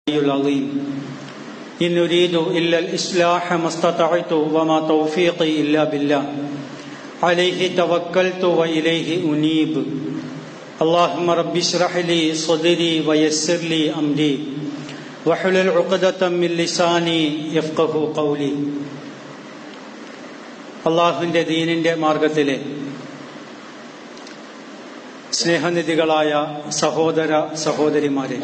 العظيم إن أريد إلا الإصلاح ما استطعت وما توفيقي إلا بالله عليه توكلت وإليه أنيب اللهم رب اشرح لي صدري ويسر لي أمري وحلل عقدة من لساني يفقه قولي അള്ളാഹുവിൻ്റെ ദീനിൻ്റെ മാർഗത്തിലെ സ്നേഹനിധികളായ സഹോദര സഹോദരിമാരെ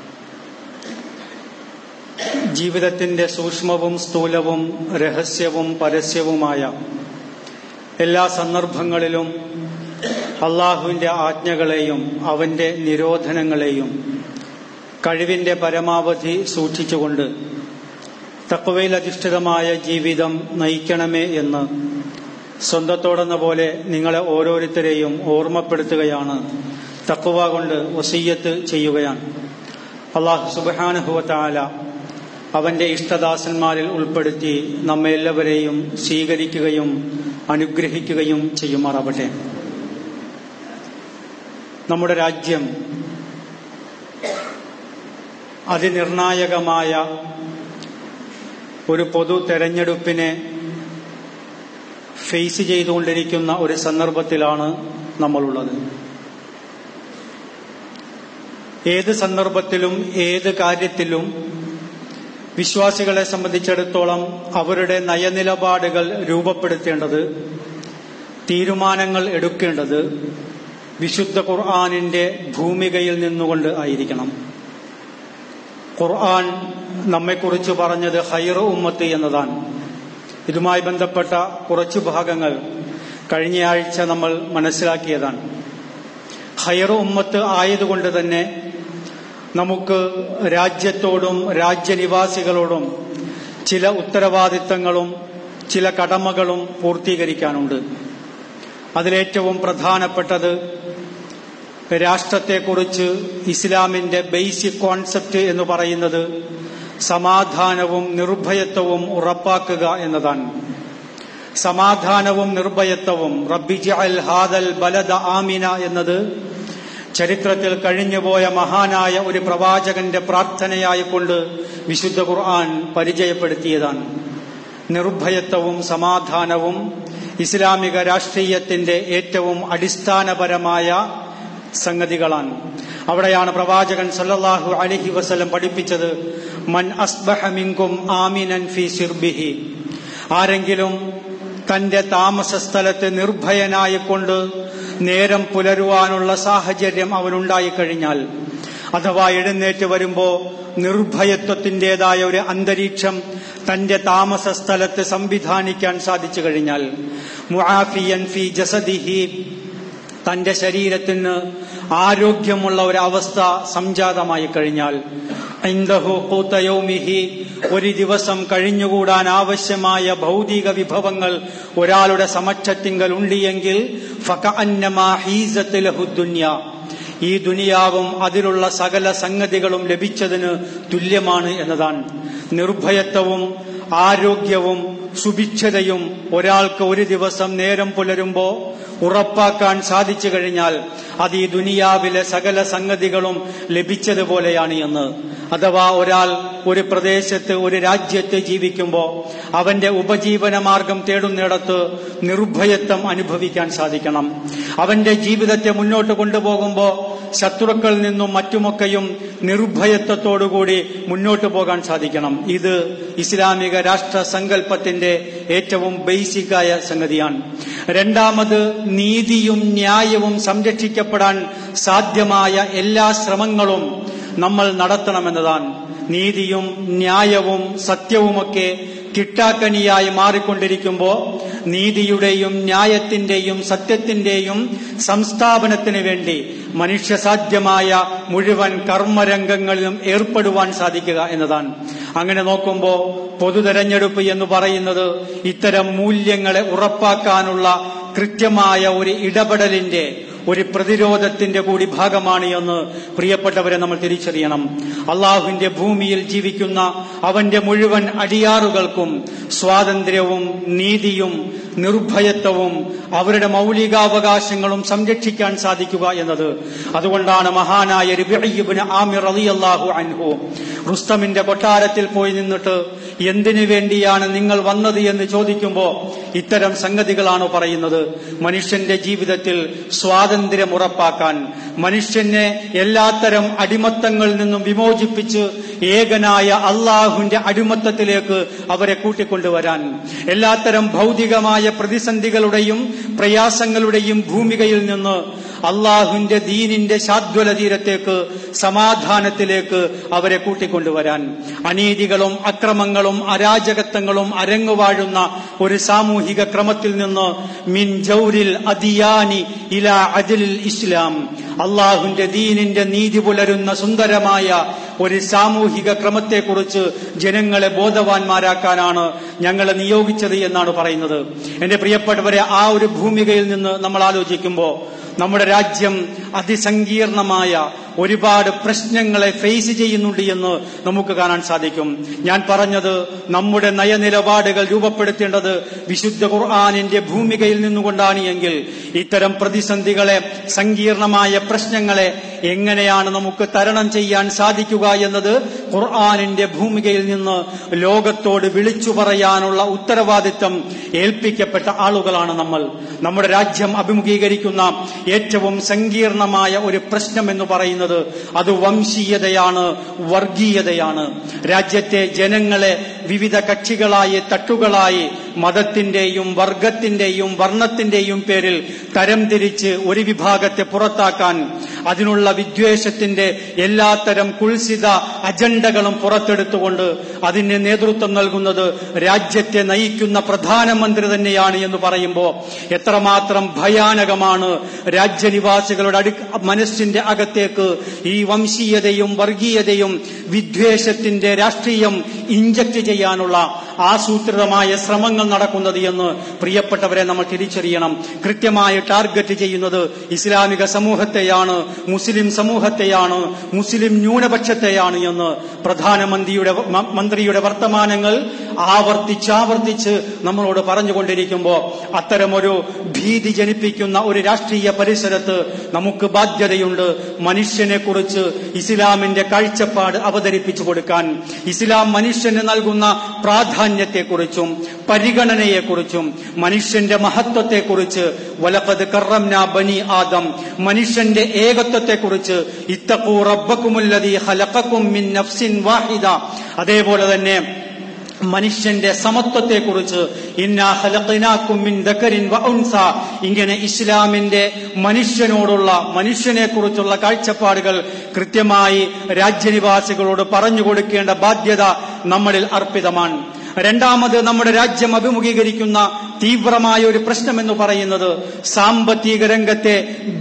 ജീവിതത്തിന്റെ സൂക്ഷ്മവും സ്ഥൂലവും രഹസ്യവും പരസ്യവുമായ എല്ലാ സന്ദർഭങ്ങളിലും അള്ളാഹുവിന്റെ ആജ്ഞകളെയും അവന്റെ നിരോധനങ്ങളെയും കഴിവിന്റെ പരമാവധി സൂക്ഷിച്ചുകൊണ്ട് തക്കവയിൽ അധിഷ്ഠിതമായ ജീവിതം നയിക്കണമേ എന്ന് സ്വന്തത്തോടെന്ന പോലെ നിങ്ങളെ ഓരോരുത്തരെയും ഓർമ്മപ്പെടുത്തുകയാണ് തക്കുവ കൊണ്ട് വസീയത്ത് ചെയ്യുകയാണ് അള്ളാഹു സുബാനുഭവത്താല അവന്റെ ഇഷ്ടദാസന്മാരിൽ ഉൾപ്പെടുത്തി നമ്മെ എല്ലാവരെയും സ്വീകരിക്കുകയും അനുഗ്രഹിക്കുകയും ചെയ്യുമാറാവട്ടെ നമ്മുടെ രാജ്യം അതിനിർണായകമായ ഒരു പൊതു തെരഞ്ഞെടുപ്പിനെ ഫേസ് ചെയ്തുകൊണ്ടിരിക്കുന്ന ഒരു സന്ദർഭത്തിലാണ് നമ്മളുള്ളത് ഏത് സന്ദർഭത്തിലും ഏത് കാര്യത്തിലും വിശ്വാസികളെ സംബന്ധിച്ചിടത്തോളം അവരുടെ നയനിലപാടുകൾ രൂപപ്പെടുത്തേണ്ടത് തീരുമാനങ്ങൾ എടുക്കേണ്ടത് വിശുദ്ധ ഖുർആാനിന്റെ ഭൂമികയിൽ നിന്നുകൊണ്ട് ആയിരിക്കണം ഖുർആൻ നമ്മെക്കുറിച്ച് പറഞ്ഞത് ഹൈറ ഉമ്മത്ത് എന്നതാണ് ഇതുമായി ബന്ധപ്പെട്ട കുറച്ചു ഭാഗങ്ങൾ കഴിഞ്ഞയാഴ്ച നമ്മൾ മനസ്സിലാക്കിയതാണ് ഹൈറ ഉമ്മത്ത് ആയതുകൊണ്ട് തന്നെ നമുക്ക് രാജ്യത്തോടും രാജ്യനിവാസികളോടും ചില ഉത്തരവാദിത്തങ്ങളും ചില കടമകളും പൂർത്തീകരിക്കാനുണ്ട് അതിലേറ്റവും പ്രധാനപ്പെട്ടത് രാഷ്ട്രത്തെക്കുറിച്ച് ഇസ്ലാമിന്റെ ബേസിക് കോൺസെപ്റ്റ് എന്ന് പറയുന്നത് സമാധാനവും നിർഭയത്വവും ഉറപ്പാക്കുക എന്നതാണ് സമാധാനവും നിർഭയത്വവും റബ്ബിജ അൽ ഹാദൽ ബലദ ആമിന എന്നത് ചരിത്രത്തിൽ കഴിഞ്ഞുപോയ മഹാനായ ഒരു പ്രവാചകന്റെ പ്രാർത്ഥനയായിക്കൊണ്ട് വിശുദ്ധ ഖുർആൻ പരിചയപ്പെടുത്തിയതാണ് നിർഭയത്വവും സമാധാനവും ഇസ്ലാമിക രാഷ്ട്രീയത്തിന്റെ ഏറ്റവും അടിസ്ഥാനപരമായ സംഗതികളാണ് അവിടെയാണ് പ്രവാചകൻ സല്ലല്ലാഹു അലഹി വസല്ലം പഠിപ്പിച്ചത് മൻ അസ്ബഹ മിങ്കും ആമിനൻ ഫി സിർബിഹി ആരെങ്കിലും തന്റെ താമസ സ്ഥലത്ത് നിർഭയനായിക്കൊണ്ട് നേരം പുലരുവാനുള്ള സാഹചര്യം അവനുണ്ടായിക്കഴിഞ്ഞാൽ അഥവാ എഴുന്നേറ്റ് വരുമ്പോ നിർഭയത്വത്തിൻ്റെതായ ഒരു അന്തരീക്ഷം തന്റെ താമസ സ്ഥലത്ത് സംവിധാനിക്കാൻ സാധിച്ചു കഴിഞ്ഞാൽ മുആഫിയൻ ഫി ജസദിഹി തന്റെ ശരീരത്തിന് ആരോഗ്യമുള്ള ഒരവസ്ഥ സംജാതമായി കഴിഞ്ഞാൽ ഒരു ദിവസം കഴിഞ്ഞുകൂടാൻ ആവശ്യമായ ഭൗതിക വിഭവങ്ങൾ ഒരാളുടെ സമക്ഷത്തിങ്കൽ ഉണ്ടിയെങ്കിൽ ഈ ദുനിയാവും അതിലുള്ള സകല സംഗതികളും ലഭിച്ചതിന് തുല്യമാണ് എന്നതാണ് നിർഭയത്വവും ആരോഗ്യവും സുഭിക്ഷതയും ഒരാൾക്ക് ഒരു ദിവസം നേരം പുലരുമ്പോ ഉറപ്പാക്കാൻ സാധിച്ചു കഴിഞ്ഞാൽ അത് ഈ ദുനിയാവിലെ സകല സംഗതികളും ലഭിച്ചതുപോലെയാണ് എന്ന് അഥവാ ഒരാൾ ഒരു പ്രദേശത്ത് ഒരു രാജ്യത്ത് ജീവിക്കുമ്പോൾ അവന്റെ ഉപജീവന മാർഗം തേടുന്നിടത്ത് നിർഭയത്വം അനുഭവിക്കാൻ സാധിക്കണം അവന്റെ ജീവിതത്തെ മുന്നോട്ട് കൊണ്ടുപോകുമ്പോൾ ശത്രുക്കളിൽ നിന്നും മറ്റുമൊക്കെയും നിർഭയത്വത്തോടുകൂടി മുന്നോട്ട് പോകാൻ സാധിക്കണം ഇത് ഇസ്ലാമിക രാഷ്ട്ര സങ്കല്പത്തിന്റെ ഏറ്റവും ബേസിക്കായ സംഗതിയാണ് രണ്ടാമത് നീതിയും ന്യായവും സംരക്ഷിക്കപ്പെടാൻ സാധ്യമായ എല്ലാ ശ്രമങ്ങളും നമ്മൾ നടത്തണമെന്നതാണ് നീതിയും ന്യായവും സത്യവുമൊക്കെ കിട്ടാക്കനിയായി മാറിക്കൊണ്ടിരിക്കുമ്പോൾ നീതിയുടെയും ന്യായത്തിന്റെയും സത്യത്തിന്റെയും സംസ്ഥാപനത്തിന് വേണ്ടി മനുഷ്യസാധ്യമായ മുഴുവൻ കർമ്മരംഗങ്ങളിലും ഏർപ്പെടുവാൻ സാധിക്കുക എന്നതാണ് അങ്ങനെ നോക്കുമ്പോൾ പൊതുതെരഞ്ഞെടുപ്പ് എന്ന് പറയുന്നത് ഇത്തരം മൂല്യങ്ങളെ ഉറപ്പാക്കാനുള്ള കൃത്യമായ ഒരു ഇടപെടലിന്റെ ഒരു പ്രതിരോധത്തിന്റെ കൂടി ഭാഗമാണ് എന്ന് പ്രിയപ്പെട്ടവരെ നമ്മൾ തിരിച്ചറിയണം അള്ളാഹുവിന്റെ ഭൂമിയിൽ ജീവിക്കുന്ന അവന്റെ മുഴുവൻ അടിയാറുകൾക്കും സ്വാതന്ത്ര്യവും നീതിയും നിർഭയത്വവും അവരുടെ മൗലികാവകാശങ്ങളും സംരക്ഷിക്കാൻ സാധിക്കുക എന്നത് അതുകൊണ്ടാണ് മഹാനായ രുബിന് ആമിർ റളിയല്ലാഹു അൻഹു റുസ്തമിന്റെ കൊട്ടാരത്തിൽ പോയി നിന്നിട്ട് എന്തിനു വേണ്ടിയാണ് നിങ്ങൾ വന്നത് എന്ന് ചോദിക്കുമ്പോൾ ഇത്തരം സംഗതികളാണ് പറയുന്നത് മനുഷ്യന്റെ ജീവിതത്തിൽ സ്വാതന്ത്ര്യം ഉറപ്പാക്കാൻ മനുഷ്യനെ എല്ലാത്തരം അടിമത്തങ്ങളിൽ നിന്നും വിമോചിപ്പിച്ച് ഏകനായ അള്ളാഹുവിന്റെ അടിമത്തത്തിലേക്ക് അവരെ കൂട്ടിക്കൊണ്ടുവരാൻ എല്ലാത്തരം ഭൗതികമായ പ്രതിസന്ധികളുടെയും പ്രയാസങ്ങളുടെയും ഭൂമികയിൽ നിന്ന് അള്ളാഹുവിന്റെ ദീനിന്റെ ശാദ്വല തീരത്തേക്ക് സമാധാനത്തിലേക്ക് അവരെ കൂട്ടിക്കൊണ്ടുവരാൻ അനീതികളും അക്രമങ്ങളും അരാജകത്വങ്ങളും അരങ്ങുവാഴുന്ന ഒരു സാമൂഹിക ക്രമത്തിൽ നിന്ന് മിൻ ജൗരിൽ അദിയാനി ഇല അദിലിൽ ഇസ്ലാം അള്ളാഹുവിന്റെ ദീനിന്റെ നീതി പുലരുന്ന സുന്ദരമായ ഒരു സാമൂഹിക ക്രമത്തെക്കുറിച്ച് ജനങ്ങളെ ബോധവാന്മാരാക്കാനാണ് ഞങ്ങളെ നിയോഗിച്ചത് എന്നാണ് പറയുന്നത് എന്റെ പ്രിയപ്പെട്ടവരെ ആ ഒരു ഭൂമികയിൽ നിന്ന് നമ്മൾ ആലോചിക്കുമ്പോൾ നമ്മുടെ രാജ്യം അതിസങ്കീർണമായ ഒരുപാട് പ്രശ്നങ്ങളെ ഫേസ് ചെയ്യുന്നുണ്ട് എന്ന് നമുക്ക് കാണാൻ സാധിക്കും ഞാൻ പറഞ്ഞത് നമ്മുടെ നയനിലപാടുകൾ രൂപപ്പെടുത്തേണ്ടത് വിശുദ്ധ ഖുർആാനിന്റെ ഭൂമികയിൽ നിന്നുകൊണ്ടാണ് എങ്കിൽ ഇത്തരം പ്രതിസന്ധികളെ സങ്കീർണമായ പ്രശ്നങ്ങളെ എങ്ങനെയാണ് നമുക്ക് തരണം ചെയ്യാൻ സാധിക്കുക എന്നത് ഖുർആാനിന്റെ ഭൂമികയിൽ നിന്ന് ലോകത്തോട് വിളിച്ചു പറയാനുള്ള ഉത്തരവാദിത്തം ഏൽപ്പിക്കപ്പെട്ട ആളുകളാണ് നമ്മൾ നമ്മുടെ രാജ്യം അഭിമുഖീകരിക്കുന്ന ഏറ്റവും സങ്കീർണമായ ഒരു പ്രശ്നം എന്ന് പറയുന്നത് അത് വംശീയതയാണ് വർഗീയതയാണ് രാജ്യത്തെ ജനങ്ങളെ വിവിധ കക്ഷികളായി തട്ടുകളായി മതത്തിന്റെയും വർഗത്തിന്റെയും വർണ്ണത്തിന്റെയും പേരിൽ തരംതിരിച്ച് ഒരു വിഭാഗത്തെ പുറത്താക്കാൻ അതിനുള്ള വിദ്വേഷത്തിന്റെ എല്ലാത്തരം കുൽസിത അജണ്ടകളും പുറത്തെടുത്തുകൊണ്ട് അതിന് നേതൃത്വം നൽകുന്നത് രാജ്യത്തെ നയിക്കുന്ന പ്രധാനമന്ത്രി തന്നെയാണ് എന്ന് പറയുമ്പോൾ എത്രമാത്രം ഭയാനകമാണ് രാജ്യനിവാസികളുടെ അടു മനസ്സിന്റെ അകത്തേക്ക് ഈ വംശീയതയും വർഗീയതയും വിദ്വേഷത്തിന്റെ രാഷ്ട്രീയം ഇഞ്ചക്ട് ചെയ്യാനുള്ള ആസൂത്രിതമായ ശ്രമങ്ങൾ നടക്കുന്നത് എന്ന് പ്രിയപ്പെട്ടവരെ നമ്മൾ തിരിച്ചറിയണം കൃത്യമായി ടാർഗറ്റ് ചെയ്യുന്നത് ഇസ്ലാമിക സമൂഹത്തെയാണ് മുസ്ലിം സമൂഹത്തെയാണ് മുസ്ലിം ന്യൂനപക്ഷത്തെയാണ് എന്ന് പ്രധാനമന്ത്രിയുടെ മന്ത്രിയുടെ വർത്തമാനങ്ങൾ ആവർത്തിച്ചാവർത്തിച്ച് നമ്മളോട് പറഞ്ഞുകൊണ്ടിരിക്കുമ്പോൾ അത്തരമൊരു ഭീതി ജനിപ്പിക്കുന്ന ഒരു രാഷ്ട്രീയ പരിസരത്ത് നമുക്ക് ബാധ്യതയുണ്ട് മനുഷ്യനെ കുറിച്ച് ഇസ്ലാമിന്റെ കാഴ്ചപ്പാട് അവതരിപ്പിച്ചു കൊടുക്കാൻ ഇസ്ലാം മനുഷ്യന് നൽകുന്ന പ്രാധാന്യത്തെക്കുറിച്ചും പരിഗണനയെക്കുറിച്ചും മനുഷ്യന്റെ മഹത്വത്തെക്കുറിച്ച് വലപ്പത് കറംന ബനി ആദം മനുഷ്യന്റെ ഏകത്വത്തെക്കുറിച്ച് ഇത്തഖൂ റബ്ബക്കുമുല്ലതി ഹലഖക്കും മിൻ നഫ്സിൻ വാഹിദ അതേപോലെ തന്നെ മനുഷ്യന്റെ സമത്വത്തെക്കുറിച്ച് ഇന്നാ ഹലഖിനാക്കും മിൻ ദക്കരിൻ വ ഉൻസ ഇങ്ങനെ ഇസ്ലാമിന്റെ മനുഷ്യനോടുള്ള മനുഷ്യനെ കുറിച്ചുള്ള കാഴ്ചപ്പാടുകൾ കൃത്യമായി രാജ്യനിവാസികളോട് പറഞ്ഞു കൊടുക്കേണ്ട ബാധ്യത നമ്മളിൽ അർപ്പിതമാണ് രണ്ടാമത് നമ്മുടെ രാജ്യം അഭിമുഖീകരിക്കുന്ന തീവ്രമായ ഒരു പ്രശ്നം എന്ന് പറയുന്നത് സാമ്പത്തിക രംഗത്തെ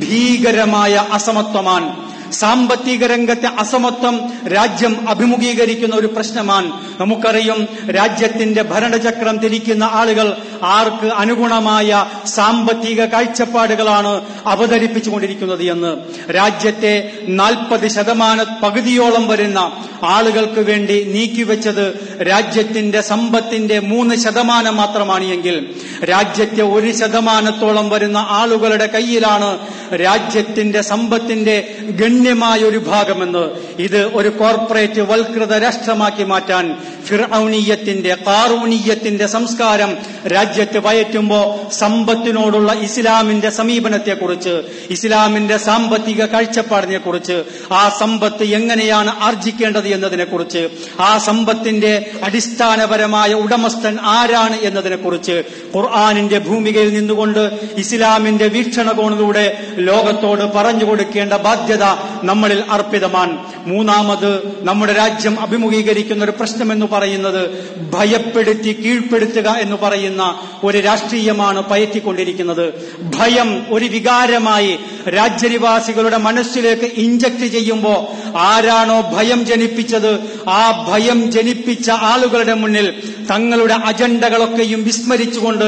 ഭീകരമായ അസമത്വമാണ് സാമ്പത്തിക രംഗത്തെ അസമത്വം രാജ്യം അഭിമുഖീകരിക്കുന്ന ഒരു പ്രശ്നമാണ് നമുക്കറിയും രാജ്യത്തിന്റെ ഭരണചക്രം തിരിക്കുന്ന ആളുകൾ ആർക്ക് അനുഗുണമായ സാമ്പത്തിക കാഴ്ചപ്പാടുകളാണ് അവതരിപ്പിച്ചുകൊണ്ടിരിക്കുന്നത് എന്ന് രാജ്യത്തെ നാൽപ്പത് ശതമാന പകുതിയോളം വരുന്ന ആളുകൾക്ക് വേണ്ടി നീക്കിവെച്ചത് രാജ്യത്തിന്റെ സമ്പത്തിന്റെ മൂന്ന് ശതമാനം മാത്രമാണ് എങ്കിൽ രാജ്യത്തെ ഒരു ശതമാനത്തോളം വരുന്ന ആളുകളുടെ കയ്യിലാണ് രാജ്യത്തിന്റെ സമ്പത്തിന്റെ ഗണ്യമായ ഒരു ഭാഗമെന്ന് ഇത് ഒരു കോർപ്പറേറ്റ് വൽകൃത രാഷ്ട്രമാക്കി മാറ്റാൻ ഫിർഔനീയത്തിന്റെ കാറൂനീയത്തിന്റെ സംസ്കാരം രാജ്യത്ത് വയറ്റുമ്പോ സമ്പത്തിനോടുള്ള ഇസ്ലാമിന്റെ സമീപനത്തെക്കുറിച്ച് ഇസ്ലാമിന്റെ സാമ്പത്തിക കാഴ്ചപ്പാടിനെ കുറിച്ച് ആ സമ്പത്ത് എങ്ങനെയാണ് ആർജിക്കേണ്ടത് എന്നതിനെക്കുറിച്ച് ആ സമ്പത്തിന്റെ അടിസ്ഥാനപരമായ ഉടമസ്ഥൻ ആരാണ് എന്നതിനെക്കുറിച്ച് ഖുർആാനിന്റെ ഭൂമികയിൽ നിന്നുകൊണ്ട് ഇസ്ലാമിന്റെ വീക്ഷണകോണിലൂടെ ലോകത്തോട് പറഞ്ഞു കൊടുക്കേണ്ട ബാധ്യത നമ്മളിൽ അർപ്പിതമാണ് മൂന്നാമത് നമ്മുടെ രാജ്യം അഭിമുഖീകരിക്കുന്ന ഒരു പ്രശ്നം എന്ന് പറയുന്നത് ഭയപ്പെടുത്തി കീഴ്പ്പെടുത്തുക എന്ന് പറയുന്ന ഒരു രാഷ്ട്രീയമാണ് പയറ്റിക്കൊണ്ടിരിക്കുന്നത് ഭയം ഒരു വികാരമായി രാജ്യനിവാസികളുടെ മനസ്സിലേക്ക് ഇഞ്ചക്ട് ചെയ്യുമ്പോൾ ആരാണോ ഭയം ജനിപ്പിച്ചത് ആ ഭയം ജനിപ്പിച്ച ആളുകളുടെ മുന്നിൽ തങ്ങളുടെ അജണ്ടകളൊക്കെയും വിസ്മരിച്ചുകൊണ്ട്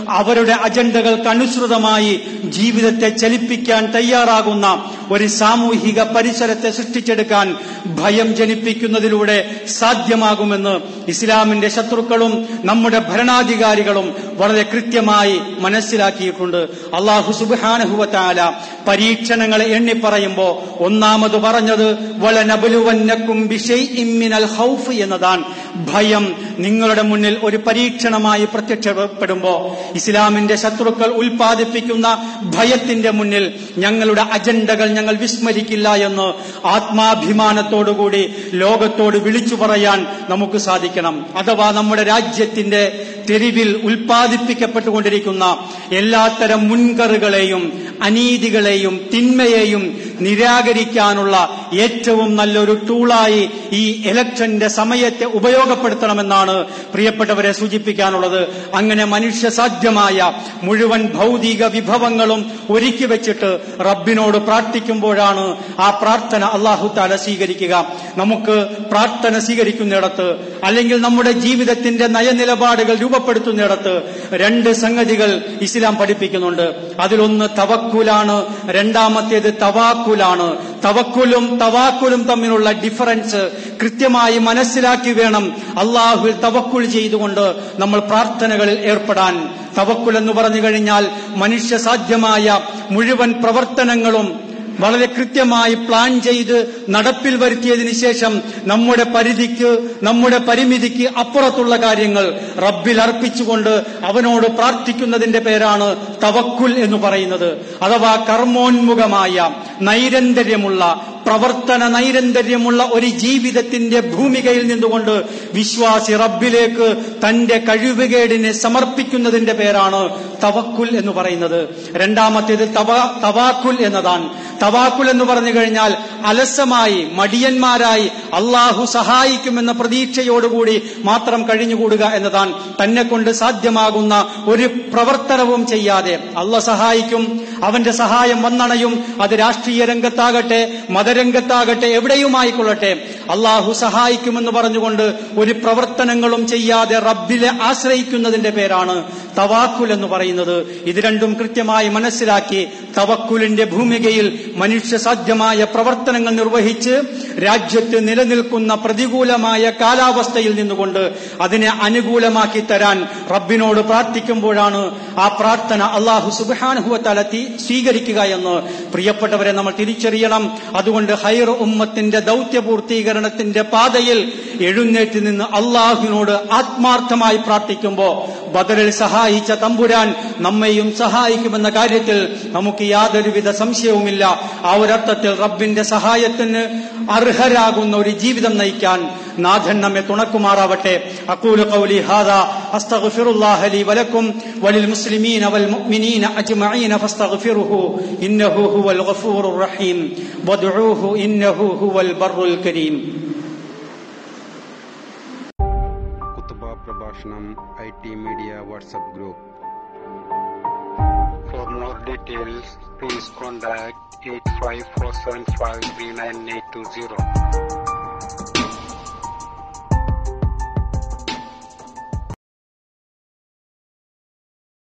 അവരുടെ അജണ്ടകൾക്ക് അനുസൃതമായി ജീവിതത്തെ ചലിപ്പിക്കാൻ തയ്യാറാകുന്ന ഒരു സാമൂഹിക പരിസരത്തെ സൃഷ്ടിച്ചെടുക്കാൻ ഭയം ജനിപ്പിക്കുന്നതിലൂടെ സാധ്യമാകുമെന്ന് ഇസ്ലാമിന്റെ ശത്രുക്കളും നമ്മുടെ ഭരണാധികാരികളും വളരെ കൃത്യമായി മനസ്സിലാക്കിയിട്ടുണ്ട് അള്ളാഹു സുബാനഹുവത്താല പരീക്ഷണങ്ങളെ എണ്ണി പറയുമ്പോ ഒന്നാമത് പറഞ്ഞത് വളനബലുവന്നക്കും മിനൽ ഹൗഫ് എന്നതാണ് ഭയം നിങ്ങളുടെ മുന്നിൽ ഒരു പരീക്ഷണമായി പ്രത്യക്ഷപ്പെടുമ്പോ ഇസ്ലാമിന്റെ ശത്രുക്കൾ ഉൽപ്പാദിപ്പിക്കുന്ന ഭയത്തിന്റെ മുന്നിൽ ഞങ്ങളുടെ അജണ്ടകൾ ഞങ്ങൾ വിസ്മരിക്കില്ല എന്ന് ആത്മാഭിമാനത്തോടുകൂടി ലോകത്തോട് വിളിച്ചു പറയാൻ നമുക്ക് സാധിക്കണം അഥവാ നമ്മുടെ രാജ്യത്തിന്റെ തെരുവിൽ ഉൽപ്പാദിപ്പിക്കപ്പെട്ടുകൊണ്ടിരിക്കുന്ന എല്ലാത്തരം മുൻകറുകളെയും അനീതികളെയും തിന്മയെയും നിരാകരിക്കാനുള്ള ഏറ്റവും നല്ലൊരു ടൂളായി ഈ ഇലക്ഷന്റെ സമയത്തെ ഉപയോഗപ്പെടുത്തണമെന്നാണ് പ്രിയപ്പെട്ടവരെ സൂചിപ്പിക്കാനുള്ളത് അങ്ങനെ മനുഷ്യ സാധ്യമായ മുഴുവൻ ഭൗതിക വിഭവങ്ങളും ഒരുക്കി വെച്ചിട്ട് റബ്ബിനോട് പ്രാർത്ഥിക്കുമ്പോഴാണ് ആ പ്രാർത്ഥന അള്ളാഹു താല സ്വീകരിക്കുക നമുക്ക് പ്രാർത്ഥന സ്വീകരിക്കുന്നിടത്ത് അല്ലെങ്കിൽ നമ്മുടെ ജീവിതത്തിന്റെ നയനിലപാടുകൾ രൂപപ്പെടുത്തുന്നിടത്ത് രണ്ട് സംഗതികൾ ഇസ്ലാം പഠിപ്പിക്കുന്നുണ്ട് അതിലൊന്ന് തവക്കുലാണ് രണ്ടാമത്തേത് തവാക്കുലാണ് തവക്കുലും തവാക്കുലും തമ്മിലുള്ള ഡിഫറൻസ് കൃത്യമായി മനസ്സിലാക്കി വേണം അള്ളാഹുൽ തവക്കുൽ ചെയ്തുകൊണ്ട് നമ്മൾ പ്രാർത്ഥനകളിൽ ഏർപ്പെടാൻ തവക്കുൽ എന്ന് പറഞ്ഞു കഴിഞ്ഞാൽ മനുഷ്യ സാധ്യമായ മുഴുവൻ പ്രവർത്തനങ്ങളും വളരെ കൃത്യമായി പ്ലാൻ ചെയ്ത് നടപ്പിൽ വരുത്തിയതിനു ശേഷം നമ്മുടെ പരിധിക്ക് നമ്മുടെ പരിമിതിക്ക് അപ്പുറത്തുള്ള കാര്യങ്ങൾ റബ്ബിൽ അർപ്പിച്ചുകൊണ്ട് അവനോട് പ്രാർത്ഥിക്കുന്നതിന്റെ പേരാണ് തവക്കുൽ എന്ന് പറയുന്നത് അഥവാ കർമ്മോന്മുഖമായ നൈരന്തര്യമുള്ള പ്രവർത്തന നൈരന്തര്യമുള്ള ഒരു ജീവിതത്തിന്റെ ഭൂമികയിൽ നിന്നുകൊണ്ട് വിശ്വാസി റബ്ബിലേക്ക് തന്റെ കഴിവുകേടിനെ സമർപ്പിക്കുന്നതിന്റെ പേരാണ് തവക്കുൽ എന്ന് പറയുന്നത് രണ്ടാമത്തേത് തവാക്കുൽ എന്നതാണ് തവാക്കുൽ എന്ന് പറഞ്ഞു കഴിഞ്ഞാൽ അലസമായി മടിയന്മാരായി അള്ളാഹു സഹായിക്കുമെന്ന പ്രതീക്ഷയോടുകൂടി മാത്രം കഴിഞ്ഞുകൂടുക എന്നതാണ് തന്നെ കൊണ്ട് സാധ്യമാകുന്ന ഒരു പ്രവർത്തനവും ചെയ്യാതെ അള്ള സഹായിക്കും അവന്റെ സഹായം വന്നണയും അത് രാഷ്ട്രീയ രംഗത്താകട്ടെ മതരംഗത്താകട്ടെ എവിടെയുമായിക്കൊള്ളട്ടെ അള്ളാഹു സഹായിക്കുമെന്ന് പറഞ്ഞുകൊണ്ട് ഒരു പ്രവർത്തനങ്ങളും ചെയ്യാതെ റബ്ബിലെ ആശ്രയിക്കുന്നതിന്റെ പേരാണ് തവാക്കുൽ എന്ന് പറയുന്നത് ഇത് രണ്ടും കൃത്യമായി മനസ്സിലാക്കി തവക്കുലിന്റെ ഭൂമികയിൽ മനുഷ്യ സാധ്യമായ പ്രവർത്തനങ്ങൾ നിർവഹിച്ച് രാജ്യത്ത് നിലനിൽക്കുന്ന പ്രതികൂലമായ കാലാവസ്ഥയിൽ നിന്നുകൊണ്ട് അതിനെ അനുകൂലമാക്കി തരാൻ റബ്ബിനോട് പ്രാർത്ഥിക്കുമ്പോഴാണ് ആ പ്രാർത്ഥന അള്ളാഹു സുബാനുഹുവത്തല സ്വീകരിക്കുക എന്ന് പ്രിയപ്പെട്ടവരെ നമ്മൾ തിരിച്ചറിയണം അതുകൊണ്ട് ഹൈർ ഉമ്മത്തിന്റെ ദൗത്യപൂർത്തീകരണത്തിന്റെ പാതയിൽ എഴുന്നേറ്റ് നിന്ന് അള്ളാഹുവിനോട് ആത്മാർത്ഥമായി പ്രാർത്ഥിക്കുമ്പോൾ ബദറിൽ സഹായിച്ച തമ്പുരാൻ നമ്മെയും സഹായിക്കുമെന്ന കാര്യത്തിൽ നമുക്ക് യാതൊരുവിധ സംശയവുമില്ല ആ ഒരർത്ഥത്തിൽ റബ്ബിന്റെ സഹായത്തിന് അർഹരാകുന്ന ഒരു ജീവിതം നയിക്കാൻ നാഥൻ നമ്മെ തുണക്കുമാറാവട്ടെ അക്കൂലു ഖൗലി ഹാദാ അസ്തഗ്ഫിറുല്ലാഹ ലി വലക്കും വലിൽ മുസ്ലിമീന വൽ മുഅ്മിനീന അജ്മഈന ഫസ്തഗ്ഫിറുഹു ഇന്നഹു ഹുവൽ ഗഫൂറുർ റഹീം വദ്ഉഹു ഇന്നഹു ഹുവൽ ബർറുൽ കരീം കുത്തുബ പ്രഭാഷണം I T media WhatsApp group For more details, please contact 854753980.